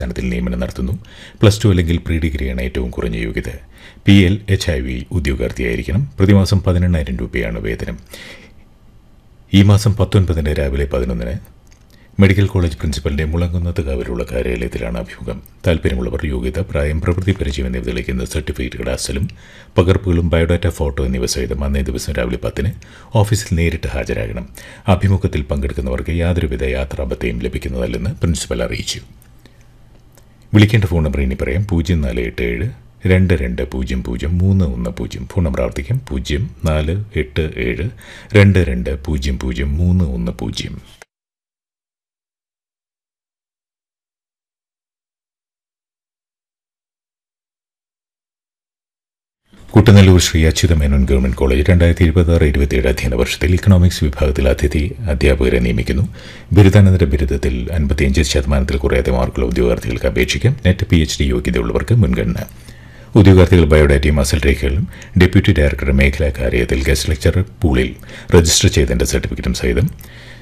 സ്ഥാനത്തിൽ നിയമനം നടത്തുന്നു plus two അല്ലെങ്കിൽ പ്രീ ഡിഗ്രിയാണ് ഏറ്റവും കുറഞ്ഞ യോഗ്യത P L H I V ഉദ്യോഗാർത്ഥിയായിരിക്കണം പ്രതിമാസം പതിനെണ്ണായിരം രൂപയാണ് വേതനം ഈ മാസം പത്തൊൻപതിന് രാവിലെ പതിനൊന്നിന് മെഡിക്കൽ കോളേജ് പ്രിൻസിപ്പലിന്റെ മുളങ്കുന്നത്ത് കാവലുള്ള കാര്യാലയത്തിലാണ് അഭിമുഖം താല്പര്യമുള്ളവർ യോഗ്യത പ്രായം പ്രവൃത്തി പരിചയം എന്നിവ തെളിയിക്കുന്ന സർട്ടിഫിക്കറ്റുകൾ അസലും പകർപ്പുകളും ബയോഡാറ്റ ഫോട്ടോ എന്നിവ സഹിതം അന്നേ ദിവസം രാവിലെ പത്തിന് ഓഫീസിൽ നേരിട്ട് ഹാജരാകണം അഭിമുഖത്തിൽ പങ്കെടുക്കുന്നവർക്ക് യാതൊരുവിധ യാത്രാബത്തയും ലഭിക്കുന്നതല്ലെന്ന് പ്രിൻസിപ്പൽ അറിയിച്ചു വിളിക്കേണ്ട ഫോൺ നമ്പർ ഇനി പറയാം പൂജ്യം നാല് എട്ട് ഏഴ് രണ്ട് രണ്ട് പൂജ്യം പൂജ്യം മൂന്ന് ഒന്ന് പൂജ്യം ഫോൺ നമ്പർ ആവർത്തിക്കാം പൂജ്യം നാല് എട്ട് ഏഴ് രണ്ട് രണ്ട് പൂജ്യം പൂജ്യം മൂന്ന് ഒന്ന് പൂജ്യം കുട്ടനെല്ലൂർ ശ്രീ അച്യുതമേനോൻ ഗവൺമെന്റ് കോളേജ് രണ്ടായിരത്തി ഇരുപത്തി ഇരുപത്തിയേഴ് അധ്യയന വർഷത്തിൽ ഇക്കണോമിക്സ് വിഭാഗത്തിൽ അതിഥി അധ്യാപകരെ നിയമിക്കുന്നു ബിരുദാനന്തര ബിരുദത്തിൽ അൻപത്തിയഞ്ച് ശതമാനത്തിൽ കുറയാതെ മാർക്കുള്ള ഉദ്യോഗാർത്ഥികൾക്ക് അപേക്ഷിക്കാം നെറ്റ് പി എച്ച് ഡി യോഗ്യതയുള്ളവർക്ക് മുൻഗണന ഉദ്യോഗാർത്ഥികൾ ബയോഡാറ്റയും അസൽ രേഖകളും ഡെപ്യൂട്ടി ഡയറക്ടറുടെ മേഖലാ കാര്യത്തിൽ ഗസ്റ്റ് ലെക്ചറർ പൂളിൽ രജിസ്റ്റർ ചെയ്തതിന്റെ സർട്ടിഫിക്കറ്റും സഹിതം